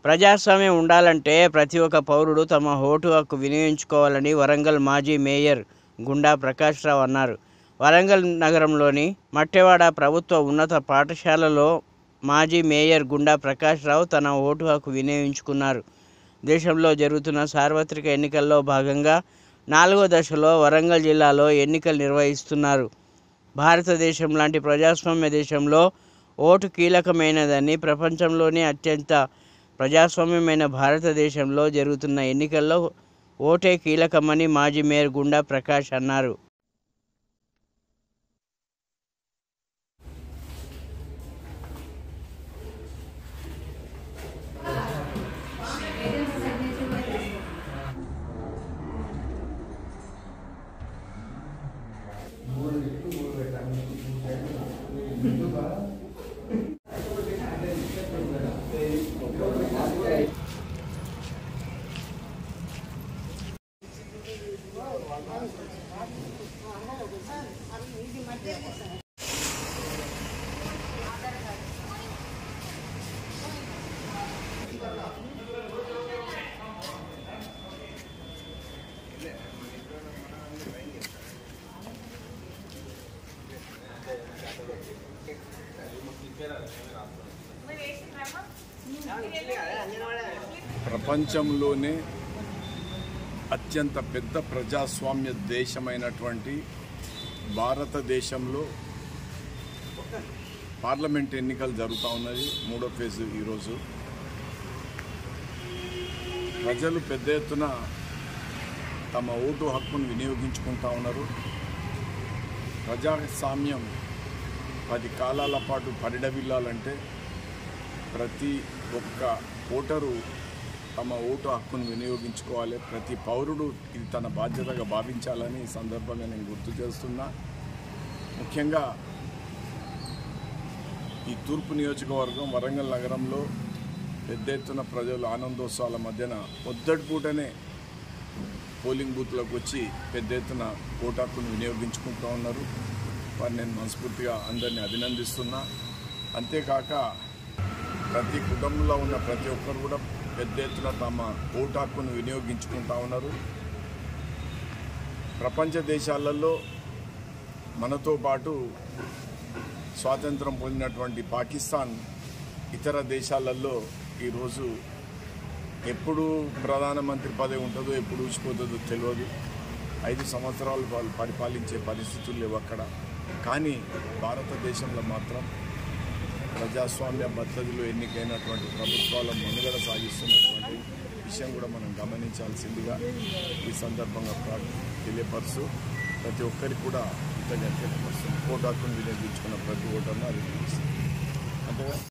ప్రజాస్వామ్యం ఉండాలంటే ప్రతి ఒక్క పౌరుడు తమ ఓటు హక్కు వినియోగించుకోవాలని వరంగల్ మాజీ మేయర్ గుండా ప్రకాశ్రావు అన్నారు వరంగల్ నగరంలోని మట్టెవాడ ప్రభుత్వ ఉన్నత పాఠశాలలో మాజీ మేయర్ గుండా ప్రకాశ్రావు తన ఓటు హక్కు వినియోగించుకున్నారు దేశంలో జరుగుతున్న సార్వత్రిక ఎన్నికల్లో భాగంగా నాలుగో దశలో వరంగల్ జిల్లాలో ఎన్నికలు నిర్వహిస్తున్నారు భారతదేశం లాంటి ప్రజాస్వామ్య దేశంలో ఓటు కీలకమైనదని ప్రపంచంలోనే అత్యంత ప్రజాస్వామ్యమైన భారతదేశంలో జరుగుతున్న ఎన్నికల్లో ఓటే కీలకమని మాజీ మేయర్ గుండా ప్రకాష్ అన్నారు ప్రపంచంలోనే అత్యంత పెద్ద ప్రజాస్వామ్య దేశమైనటువంటి భారతదేశంలో పార్లమెంట్ ఎన్నికలు జరుగుతూ ఉన్నది మూడో ఫేజు ఈరోజు ప్రజలు పెద్ద ఎత్తున తమ ఓటు హక్కును వినియోగించుకుంటా ఉన్నారు ప్రజాస్వామ్యం పది కాలాల పాటు పరిడవిల్లాలంటే ప్రతి ఒక్క ఓటరు తమ ఓటు హక్కును వినియోగించుకోవాలి ప్రతి పౌరుడు ఇది తన బాధ్యతగా భావించాలని ఈ సందర్భంగా నేను గుర్తు చేస్తున్నా ముఖ్యంగా ఈ తూర్పు నియోజకవర్గం వరంగల్ నగరంలో పెద్ద ఎత్తున ప్రజలు ఆనందోత్సవాల మధ్యన పొద్దటి పూటనే పోలింగ్ బూత్లకు వచ్చి పెద్ద ఎత్తున ఓటు హక్కును వినియోగించుకుంటూ ఉన్నారు వారిని నేను మనస్ఫూర్తిగా అందరినీ అభినందిస్తున్నా అంతేకాక ప్రతి కుటుంబంలో ఉన్న ప్రతి ఒక్కరు కూడా పెద్ద ఎత్తున తమ ఓటు హక్కును వినియోగించుకుంటా ఉన్నారు ప్రపంచ దేశాలలో మనతో పాటు స్వాతంత్రం పొందినటువంటి పాకిస్తాన్ ఇతర దేశాలలో ఈరోజు ఎప్పుడు ప్రధానమంత్రి పదవి ఉంటుందో ఎప్పుడు ఊచిపోతుందో తెలియదు ఐదు సంవత్సరాలు వాళ్ళు పరిపాలించే పరిస్థితులు లేవు అక్కడ కానీ భారతదేశంలో మాత్రం ప్రజాస్వామ్య పద్ధతిలో ఎన్నికైనటువంటి ప్రభుత్వాల మనుగడ సాగిస్తున్నటువంటి విషయం కూడా మనం గమనించాల్సిందిగా ఈ సందర్భంగా ప్రా- తెలియపరుస్తూ ప్రతి ఒక్కరికి కూడా కృతజ్ఞత తెలియపరుస్తుంది ఓటు హక్కును వినియోగించుకున్న ప్రతి ఓటర్ను అది అంతేగా